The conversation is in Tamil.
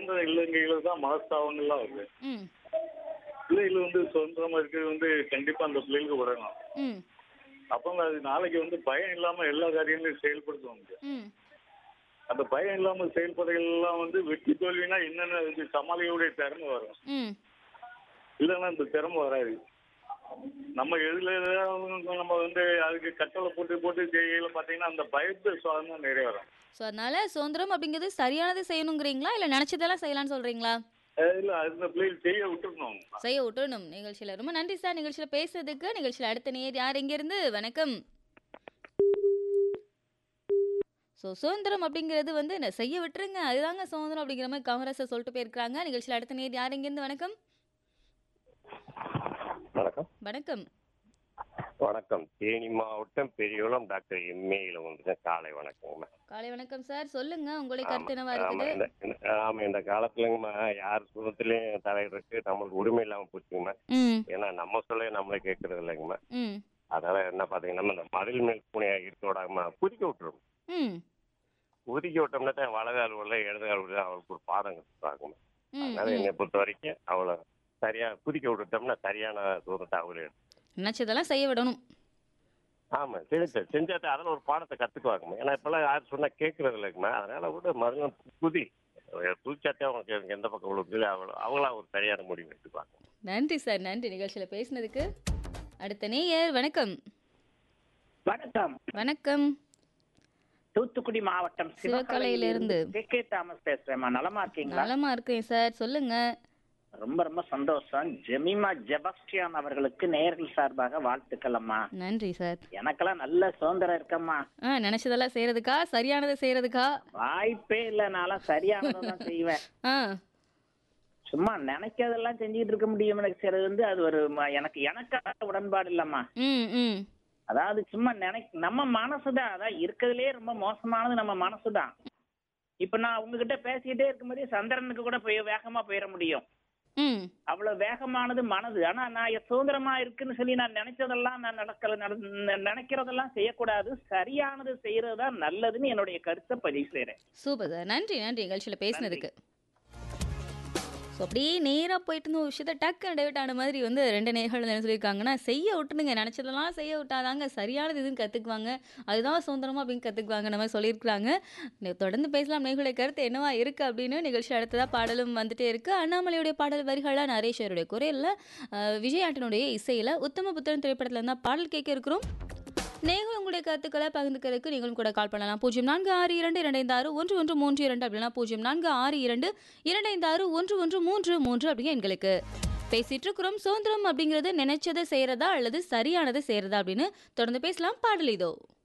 சுதந்திரம் இல்லைங்கையில தான் மனஸ்தாபங்கள்லாம் வருது ம் பிள்ளைகள் வந்து சுதந்திரமா இருக்கிறது வந்து கண்டிப்பா அந்த பிள்ளைகளுக்கு விடணும் ம் அப்போ அது நாளைக்கு வந்து பயம் இல்லாம எல்லா காரியங்களையும் செயல்படுத்துவாங்க ம் அந்த பயம் இல்லாம செயல்படுறதெல்லாம் வந்து வெற்றி தோல்வினா என்னென்ன இது சமாளிகளுடைய திறமை வரும் ம் இல்லைன்னா இந்த திறமை வராது நம்ம எதுல நம்ம வந்து அதுக்கு கட்டளை போட்டு போட்டு செய்யல பாத்தீங்கன்னா அந்த பயத்து சுவாதம் நிறைய வரும் ஸோ அதனால சுதந்திரம் அப்படிங்கிறது சரியானது செய்யணுங்கிறீங்களா இல்லை நினச்சதெல்லாம் செய்யலாம்னு சொல்கிறீங்களா அஹ் இல்ல அந்த பிள்ளைகள் செய்ய விட்டுருணும் செய்ய விட்டுணும் நிகழ்ச்சியில் ரொம்ப நன்றி சார் நிகழ்ச்சியில் பேசுறதுக்கு நிகழ்ச்சியில் அடுத்த நேர் யார் எங்கேருந்து வணக்கம் ஸோ சுதந்திரம் அப்படிங்கிறது வந்து என்ன செய்ய விட்டுருங்க அதுதாங்க சுதந்திரம் அப்படிங்கிற மாதிரி காங்கிரஸை சொல்லிட்டு போயிருக்காங்க நிகழ்ச்சியில் அடுத்த நேர் யார் எங்கேருந்து வணக்கம் வணக்கம் வணக்கம் வணக்கம் தேனி மாவட்டம் பெரியகுளம் டாக்டர் எம்ஏல வந்து காலை வணக்கங்கம்மா காலை வணக்கம் சார் சொல்லுங்க உங்களுடைய ஆமா, கருத்து என்னவா ஆமா, இருக்குது இந்த- இந்த- ஆமா இந்த காலத்துலங்கம்மா யார் சுகத்திலையும் தலையிடறதுக்கு நம்மளுக்கு உரிமை இல்லாம போச்சுங்கம்மா ம் ஏன்னா நம்ம சொல்ல நம்மளே கேட்கறது இல்லைங்கம்மா ம் அதனால என்ன பாத்தீங்கன்னா இந்த மதில் மேல் பூனையா இருக்கோடாங்கம்மா குதிக்க விட்டுரும் ம் குதிக்க விட்டோம்னா தான் வலகால் உள்ள இடதுகால் உள்ள அவளுக்கு ஒரு பாடம் கற்றுப்பாங்கம்மா ம் அதனால என்னை பொறுத்த வரைக்கும் அவளை சரியா குதிக்க விட்டுட்டோம்னா சரியான தூரத்தை அவளே எடுத்து நினச்சதெல்லாம் செய்ய விடணும் ஆமா செஞ்சு செஞ்சாட்டு அதில் ஒரு பாடத்தை கத்துக்குவாங்கம்மா ஏன்னா இப்பெல்லாம் யாரும் சொன்னா கேட்கறது இல்லைங்கம்மா அதனால விட மறுநாள் குதி குதிச்சாட்டே அவங்களுக்கு எனக்கு எந்த பக்கம் விழுக்குது அவள அவங்களா ஒரு சரியான முடிவு எடுத்துக்குவாங்க நன்றி சார் நன்றி நிகழ்ச்சியில் பேசினதுக்கு அடுத்த நேயர் வணக்கம் வணக்கம் வணக்கம் தூத்துக்குடி மாவட்டம் சிவகலையிலிருந்து. கே கே தாமஸ் பேசுறேம்மா நலமா இருக்கீங்களா நலமா இருக்கேன் சார் சொல்லுங்க ரொம்ப ரொம்ப சந்தோஷம் ஜெமிமா ஜெபஸ்டியான் அவர்களுக்கு நேர்கள் சார்பாக வாழ்த்துக்கள் அம்மா நன்றி சார் எனக்கெல்லாம் நல்ல சுதந்திரம் இருக்கம்மா ஆ நினைச்சதெல்லாம் செய்யறதுக்கா சரியானதை செய்யறதுக்கா வாய்ப்பே இல்ல நான்லாம் சரியானதான் செய்வேன் ஆ சும்மா நினைக்கிறதெல்லாம் செஞ்சுட்டு இருக்க முடியும் எனக்கு செய்யறது வந்து அது ஒரு ம- எனக்கு எனக்கான உடன்பாடு இல்லம்மா ம் ம் அதாவது சும்மா நினை நம்ம மனசுதான் அதான் இருக்கிறதுலே ரொம்ப மோசமானது நம்ம மனசுதான் இப்ப நான் உங்ககிட்ட பேசிக்கிட்டே இருக்கும்போதே சந்திரனுக்கு கூட போய் வேகமா போயிட முடியும் ம் அவ்வளவு வேகமானது மனது ஆனா நான் சுதந்திரமா இருக்குன்னு சொல்லி நான் நினைச்சதெல்லாம் நான் நடக்கல நட- நினைக்கிறதெல்லாம் செய்யக்கூடாது சரியானது செய்யறது தான் நல்லதுன்னு என்னுடைய கருத்தை பதிவு செய்றேன் சூப்பர் சார் நன்றி நன்றி நிகழ்ச்சியில் பேசினதுக்கு ஸோ அப்படியே நேராக போயிட்டு இருந்த ஒரு விஷயத்த டக்குன்னு டைவர்ட் ஆன மாதிரி வந்து ரெண்டு நேர்கள் என்ன சொல்லியிருக்காங்கன்னா செய்ய விட்டுனுங்க நினச்சதெல்லாம் செய்ய விட்டாதாங்க சரியானது இதுன்னு கற்றுக்குவாங்க அதுதான் சுதந்திரமா அப்படின்னு கற்றுக்குவாங்க நம்ம சொல்லியிருக்காங்க நே- தொடர்ந்து பேசலாம் நேர்களுடைய கருத்து என்னவா இருக்குது அப்படின்னு நிகழ்ச்சி அடுத்ததாக பாடலும் வந்துட்டே இருக்குது அண்ணாமலையுடைய பாடல் வரிகளாக நரேஷருடைய குரலில் விஜய் ஆண்டனுடைய இசையில் உத்தம புத்திரன் திரைப்படத்தில் இருந்தால் பாடல் கேட்க இருக்கிறோம் நீங்கள் உங்களுடைய கருத்துக்களை பகிர்ந்துக்கிறதுக்கு நீங்களும் கூட கால் பண்ணலாம் பூஜ்ஜியம் நான்கு ஆறு இரண்டு இரண்டைந்து ஆறு ஒன்று ஒன்று மூன்று இரண்டு அப்படின்னா பூஜ்ஜியம் நான்கு ஆறு இரண்டு இரண்டைந்து ஆறு ஒன்று ஒன்று மூன்று மூன்று அப்படிங்க எங்களுக்கு பேசிட்டு இருக்கிறோம் சுதந்திரம் அப்படிங்கிறது நினைச்சதை செய்யறதா அல்லது சரியானதை செய்யறதா அப்படின்னு தொடர்ந்து பேசலாம் பாடல் இதோ